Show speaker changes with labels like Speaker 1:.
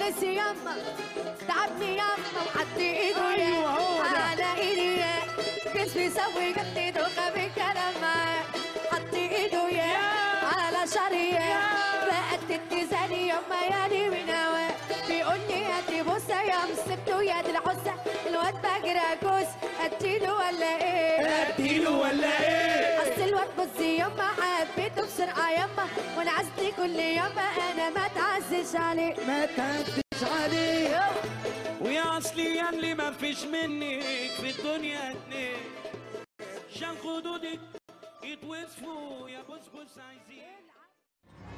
Speaker 1: نسي يما تعبني يما وحط ايده
Speaker 2: أيوة، هو ده.
Speaker 1: على ايدي يا كيس بيسوي قد دوخة بالكلام معاه حط ايده يا على شعري يا بقت التزاني يما يالي من هوا بيقول لي هاتي بوسه يا مسبته يا دي العزه الواد فاكر اكوس اديله ولا ايه
Speaker 2: اديله ولا ايه
Speaker 1: اصل الواد بصي يما حبيته بسرعه يما وانا عزتي كل يما انا ما تعزش عليه
Speaker 2: ما تعدش عليه
Speaker 3: ويا اصلي يا اللي ما فيش منك في الدنيا اتنين عشان خدودك يتوصفوا يا بص بص عايزين